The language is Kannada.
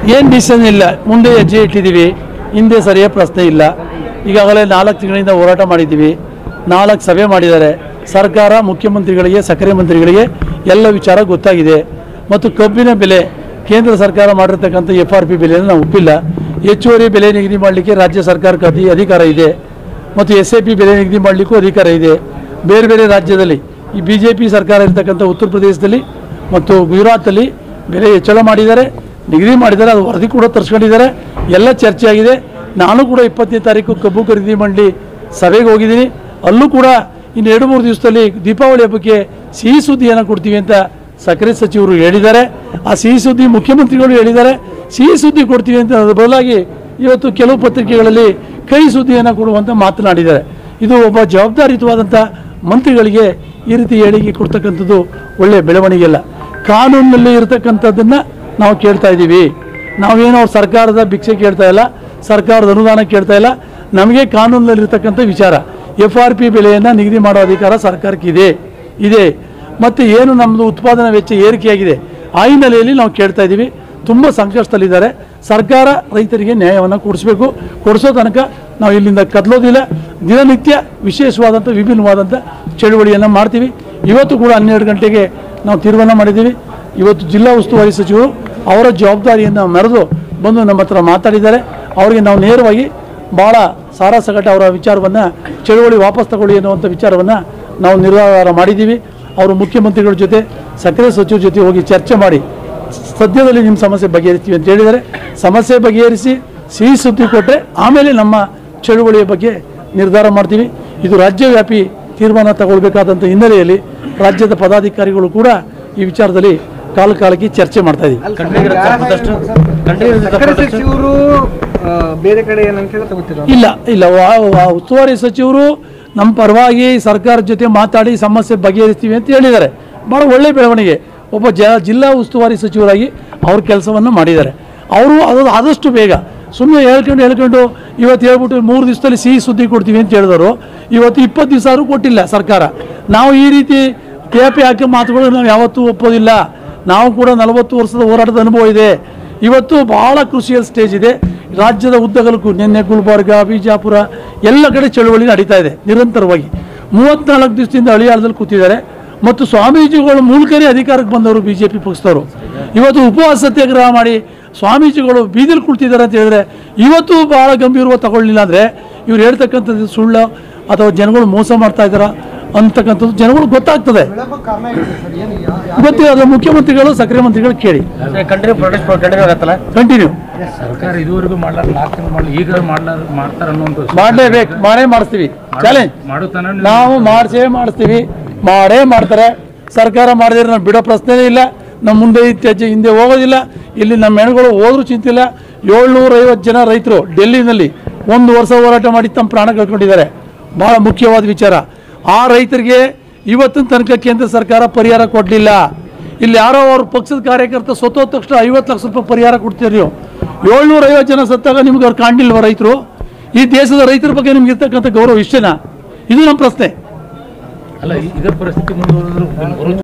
ಏನು ಡಿಸಿಷನ್ ಇಲ್ಲ ಮುಂದೆ ಹೆಜ್ಜೆ ಇಟ್ಟಿದ್ದೀವಿ ಹಿಂದೆ ಸರಿಯಾದ ಪ್ರಶ್ನೆ ಇಲ್ಲ ಈಗಾಗಲೇ ನಾಲ್ಕು ತಿಂಗಳಿಂದ ಹೋರಾಟ ಮಾಡಿದ್ದೀವಿ ನಾಲ್ಕು ಸಭೆ ಮಾಡಿದ್ದಾರೆ ಸರ್ಕಾರ ಮುಖ್ಯಮಂತ್ರಿಗಳಿಗೆ ಸಕ್ಕರೆ ಮಂತ್ರಿಗಳಿಗೆ ಎಲ್ಲ ವಿಚಾರ ಗೊತ್ತಾಗಿದೆ ಮತ್ತು ಕಬ್ಬಿನ ಬೆಲೆ ಕೇಂದ್ರ ಸರ್ಕಾರ ಮಾಡಿರ್ತಕ್ಕಂಥ ಎಫ್ ಆರ್ ಪಿ ಬೆಲೆಯನ್ನು ನಾವು ಒಪ್ಪಿಲ್ಲ ಹೆಚ್ಚುವರಿ ಬೆಲೆ ನಿಗದಿ ಮಾಡಲಿಕ್ಕೆ ರಾಜ್ಯ ಸರ್ಕಾರಕ್ಕೆ ಅಧಿ ಅಧಿಕಾರ ಇದೆ ಮತ್ತು ಎಸ್ ಎ ಪಿ ಬೆಲೆ ನಿಗದಿ ಮಾಡಲಿಕ್ಕೂ ಅಧಿಕಾರ ಇದೆ ಬೇರೆ ಬೇರೆ ರಾಜ್ಯದಲ್ಲಿ ಈ ಬಿ ಜೆ ಪಿ ಸರ್ಕಾರ ಇರ್ತಕ್ಕಂಥ ಉತ್ತರ ಪ್ರದೇಶದಲ್ಲಿ ಮತ್ತು ಗುಜರಾತಲ್ಲಿ ಬೆಲೆ ಹೆಚ್ಚಳ ಮಾಡಿದ್ದಾರೆ ನಿಗದಿ ಮಾಡಿದ್ದಾರೆ ಅದು ವರದಿ ಕೂಡ ತರಿಸ್ಕೊಂಡಿದ್ದಾರೆ ಎಲ್ಲ ಚರ್ಚೆ ಆಗಿದೆ ನಾನು ಕೂಡ ಇಪ್ಪತ್ತನೇ ತಾರೀಕು ಕಬ್ಬು ಖರೀದಿ ಮಂಡಳಿ ಸಭೆಗೆ ಹೋಗಿದ್ದೀನಿ ಅಲ್ಲೂ ಕೂಡ ಇನ್ನು ಎರಡು ಮೂರು ದಿವಸದಲ್ಲಿ ದೀಪಾವಳಿ ಹಬ್ಬಕ್ಕೆ ಸಿಹಿ ಸುದ್ದಿಯನ್ನು ಕೊಡ್ತೀವಿ ಅಂತ ಸಕ್ಕರೆ ಸಚಿವರು ಹೇಳಿದ್ದಾರೆ ಆ ಸಿಹಿ ಸುದ್ದಿ ಮುಖ್ಯಮಂತ್ರಿಗಳು ಹೇಳಿದ್ದಾರೆ ಸಿಹಿ ಸುದ್ದಿ ಕೊಡ್ತೀವಿ ಅಂತ ಅದರ ಬದಲಾಗಿ ಇವತ್ತು ಕೆಲವು ಪತ್ರಿಕೆಗಳಲ್ಲಿ ಕೈ ಸುದ್ದಿಯನ್ನು ಕೊಡುವಂತ ಮಾತನಾಡಿದ್ದಾರೆ ಇದು ಒಬ್ಬ ಜವಾಬ್ದಾರಿಯುತವಾದಂಥ ಮಂತ್ರಿಗಳಿಗೆ ಈ ರೀತಿ ಹೇಳಿಕೆ ಕೊಡ್ತಕ್ಕಂಥದ್ದು ಒಳ್ಳೆಯ ಬೆಳವಣಿಗೆ ಅಲ್ಲ ಕಾನೂನಿನಲ್ಲಿ ಇರತಕ್ಕಂಥದ್ದನ್ನು ನಾವು ಕೇಳ್ತಾ ಇದ್ದೀವಿ ನಾವೇನೋ ಅವ್ರ ಸರ್ಕಾರದ ಭಿಕ್ಷೆ ಕೇಳ್ತಾ ಇಲ್ಲ ಸರ್ಕಾರದ ಅನುದಾನ ಕೇಳ್ತಾ ಇಲ್ಲ ನಮಗೆ ಕಾನೂನಿನಲ್ಲಿರ್ತಕ್ಕಂಥ ವಿಚಾರ ಎಫ್ ಆರ್ ಪಿ ಬೆಲೆಯನ್ನು ನಿಗದಿ ಮಾಡೋ ಅಧಿಕಾರ ಸರ್ಕಾರಕ್ಕೆ ಇದೆ ಇದೆ ಮತ್ತು ಏನು ನಮ್ಮದು ಉತ್ಪಾದನಾ ವೆಚ್ಚ ಏರಿಕೆಯಾಗಿದೆ ಆ ಹಿನ್ನೆಲೆಯಲ್ಲಿ ನಾವು ಕೇಳ್ತಾ ಇದ್ದೀವಿ ತುಂಬ ಸಂಕಷ್ಟದಲ್ಲಿದ್ದಾರೆ ಸರ್ಕಾರ ರೈತರಿಗೆ ನ್ಯಾಯವನ್ನು ಕೊಡಿಸ್ಬೇಕು ಕೊಡಿಸೋ ತನಕ ನಾವು ಇಲ್ಲಿಂದ ಕದಲೋದಿಲ್ಲ ದಿನನಿತ್ಯ ವಿಶೇಷವಾದಂಥ ವಿಭಿನ್ನವಾದಂಥ ಚಳುವಳಿಯನ್ನು ಮಾಡ್ತೀವಿ ಇವತ್ತು ಕೂಡ ಹನ್ನೆರಡು ಗಂಟೆಗೆ ನಾವು ತೀರ್ಮಾನ ಮಾಡಿದ್ದೀವಿ ಇವತ್ತು ಜಿಲ್ಲಾ ಉಸ್ತುವಾರಿ ಸಚಿವರು ಅವರ ಜವಾಬ್ದಾರಿಯನ್ನು ಮೆರೆದು ಬಂದು ನಮ್ಮ ಹತ್ರ ಮಾತಾಡಿದ್ದಾರೆ ಅವರಿಗೆ ನಾವು ನೇರವಾಗಿ ಭಾಳ ಸಾರಾಸಗಟ ಅವರ ವಿಚಾರವನ್ನು ಚಳುವಳಿ ವಾಪಸ್ ತಗೊಳ್ಳಿ ಅನ್ನುವಂಥ ವಿಚಾರವನ್ನು ನಾವು ನಿರ್ಧಾರ ಮಾಡಿದ್ದೀವಿ ಅವರು ಮುಖ್ಯಮಂತ್ರಿಗಳ ಜೊತೆ ಸಕ್ಕರೆ ಸಚಿವರ ಜೊತೆ ಹೋಗಿ ಚರ್ಚೆ ಮಾಡಿ ಸದ್ಯದಲ್ಲಿ ನಿಮ್ಮ ಸಮಸ್ಯೆ ಬಗೆಹರಿಸ್ತೀವಿ ಅಂತ ಹೇಳಿದ್ದಾರೆ ಸಮಸ್ಯೆ ಬಗೆಹರಿಸಿ ಸಿಹಿ ಸುದ್ದಿ ಕೊಟ್ಟರೆ ಆಮೇಲೆ ನಮ್ಮ ಚಳುವಳಿಯ ಬಗ್ಗೆ ನಿರ್ಧಾರ ಮಾಡ್ತೀವಿ ಇದು ರಾಜ್ಯವ್ಯಾಪಿ ತೀರ್ಮಾನ ತಗೊಳ್ಬೇಕಾದಂಥ ಹಿನ್ನೆಲೆಯಲ್ಲಿ ರಾಜ್ಯದ ಪದಾಧಿಕಾರಿಗಳು ಕೂಡ ಈ ವಿಚಾರದಲ್ಲಿ ಕಾಲ ಕಾಲಕ್ಕೆ ಚರ್ಚೆ ಮಾಡ್ತಾ ಇದ್ದೀವಿ ಸಕ್ಕರೆ ಸಚಿವರು ಆ, ಬೇರೆ ಕಡೆ ಏನಂತ ಹೇಳಿ ತಗೋತಿರೋ ಇಲ್ಲ ಇಲ್ಲ ವಾ- ವಾ- ಉಸ್ತುವಾರಿ ಸಚಿವರು ನಮ್ಮ ಪರವಾಗಿ ಸರ್ಕಾರದ ಜೊತೆ ಮಾತಾಡಿ ಸಮಸ್ಯೆ ಬಗೆಹರಿಸ್ತೀವಿ ಅಂತ ಹೇಳಿದ್ದಾರೆ ಭಾಳ ಒಳ್ಳೆ ಬೆಳವಣಿಗೆ ಒಬ್ಬ ಜ ಜಿಲ್ಲಾ ಉಸ್ತುವಾರಿ ಸಚಿವರಾಗಿ ಅವ್ರ ಕೆಲಸವನ್ನು ಮಾಡಿದ್ದಾರೆ ಅವರು ಅದು ಆದಷ್ಟು ಬೇಗ ಸುಮ್ಮನೆ ಹೇಳ್ಕೊಂಡು ಹೇಳ್ಕೊಂಡು ಇವತ್ತು ಹೇಳ್ಬಿಟ್ಟು ಮೂರು ದಿವಸದಲ್ಲಿ ಸಿಹಿ ಸುದ್ದಿ ಕೊಡ್ತೀವಿ ಅಂತ ಹೇಳಿದವರು ಇವತ್ತು ಇಪ್ಪತ್ತು ದಿವಸ ಆದರೂ ಕೊಟ್ಟಿಲ್ಲ ಸರ್ಕಾರ ನಾವು ಈ ರೀತಿ ತೇಪೆ ಹಾಕಿ ಮಾತುಗಳು ನಾವು ಯಾವತ್ತೂ ಒಪ್ಪೋದಿಲ್ಲ ನಾವು ಕೂಡ ನಲವತ್ತು ವರ್ಷದ ಹೋರಾಟದ ಅನುಭವ ಇದೆ ಇವತ್ತು ಬಹಳ ಕ್ರೂಷಿಯಲ್ ಸ್ಟೇಜ್ ಇದೆ ರಾಜ್ಯದ ಉದ್ದಗಲಕ್ಕೂ ನಿನ್ನೆ ಗುಲ್ಬರ್ಗ ಬಿಜಾಪುರ ಎಲ್ಲ ಕಡೆ ಚಳುವಳಿ ನಡೀತಾ ಇದೆ ನಿರಂತರವಾಗಿ ಮೂವತ್ನಾಲ್ಕು ದಿವಸದಿಂದ ಅಳಿಯಾಳದಲ್ಲಿ ಕೂತಿದ್ದಾರೆ ಮತ್ತು ಸ್ವಾಮೀಜಿಗಳ ಮೂಲಕನೇ ಅಧಿಕಾರಕ್ಕೆ ಬಂದವರು ಬಿ ಜೆ ಪಿ ಪಕ್ಷದವರು ಇವತ್ತು ಉಪವಾಸ ಸತ್ಯಾಗ್ರಹ ಮಾಡಿ ಸ್ವಾಮೀಜಿಗಳು ಬೀದಿಲಿ ಕುಳ್ತಿದ್ದಾರೆ ಅಂತ ಹೇಳಿದ್ರೆ ಇವತ್ತು ಬಹಳ ಗಂಭೀರವಾಗಿ ತಗೊಳ್ಳಿಲ್ಲ ಅಂದರೆ ಇವ್ರು ಹೇಳ್ತಕ್ಕಂಥದ್ದು ಸುಳ್ಳು ಅಥವಾ ಜನಗಳು ಮೋಸ ಮಾಡ್ತಾ ಇದ್ದಾರಾ ಅಂತಕ್ಕಂಥದ್ದು ಜನಗಳು ಗೊತ್ತಾಗ್ತದೆ ಗೊತ್ತಿಲ್ಲ ಮುಖ್ಯಮಂತ್ರಿಗಳು ಸಕ್ರಿಯ ಮಂತ್ರಿಗಳು ಕೇಳಿ ಕಂಟಿನ್ಯೂ ಪ್ರೊಟೆಸ್ಟ್ ಕಂಟಿನ್ಯೂ ಆಗತ್ತಲ್ಲ ಕಂಟಿನ್ಯೂ ಸರ್ಕಾರ ಇದುವರೆಗೂ ಮಾಡ್ಲಾರ ನಾಲ್ಕು ತಿಂಗಳು ಮಾಡಲಿ ಈಗ ಮಾಡ್ಲಾರ ಮಾಡ್ತಾರ ಅನ್ನುವಂಥ ಮಾಡಲೇಬೇಕು ಮಾಡೇ ಮಾಡಿಸ್ತೀವಿ ಚಾಲೆಂಜ್ ಮಾಡುತ್ತಾನ ನಾವು ಮಾಡಿಸೇ ಮಾಡಿಸ್ತೀವಿ ಮಾಡೇ ಮಾಡ್ತಾರೆ ಸರ್ಕಾರ ಮಾಡಿದ್ರೆ ನಾವು ಬಿಡೋ ಪ್ರಶ್ನೆನೇ ಇಲ್ಲ ನಮ್ಮ ಮುಂದೆ ಇತ್ಯಾಜ್ಯ ಹಿಂದೆ ಹೋಗೋದಿಲ್ಲ ಇಲ್ಲಿ ನಮ್ಮ ಹೆಣ್ಗಳು ಹೋದ್ರೂ ಚಿಂತಿಲ್ಲ ಏಳ್ನೂರೈವತ್ತು ಜನ ರೈತರು ಡೆಲ್ಲಿನಲ್ಲಿ ಒಂದು ವರ್ಷ ಹೋರಾಟ ಮಾಡಿ ತಮ್ಮ ಪ್ರಾಣ ಕಳ್ಕೊಂಡಿದ್ದಾರೆ ಭಾಳ ಮುಖ್ಯವಾದ ವಿಚಾರ ಆ ರೈತರಿಗೆ ಇವತ್ತಿನ ತನಕ ಕೇಂದ್ರ ಸರ್ಕಾರ ಪರಿಹಾರ ಕೊಡಲಿಲ್ಲ ಇಲ್ಲಿ ಯಾರೋ ಅವ್ರ ಪಕ್ಷದ ಕಾರ್ಯಕರ್ತ ಸತ್ತೋದ ತಕ್ಷಣ ಐವತ್ತು ಲಕ್ಷ ರೂಪಾಯಿ ಪರಿಹಾರ ಕೊಡ್ತೀರಿ ನೀವು ಏಳ್ನೂರೈವತ್ತು ಜನ ಸತ್ತಾಗ ನಿಮ್ಗೆ ಅವ್ರು ಕಾಣಲಿಲ್ವ ರೈತರು ಈ ದೇಶದ ರೈತರ ಬಗ್ಗೆ ನಿಮ್ಗೆ ಇರ್ತಕ್ಕಂಥ ಗೌರವ ಇಷ್ಟೇನಾ ಇದು ನಮ್ಮ ಪ್ರಶ್ನೆ ಅಲ್ಲ ಇದೇ ಪರಿಸ್ಥಿತಿ ಮುಂದುವರೆದ್ರು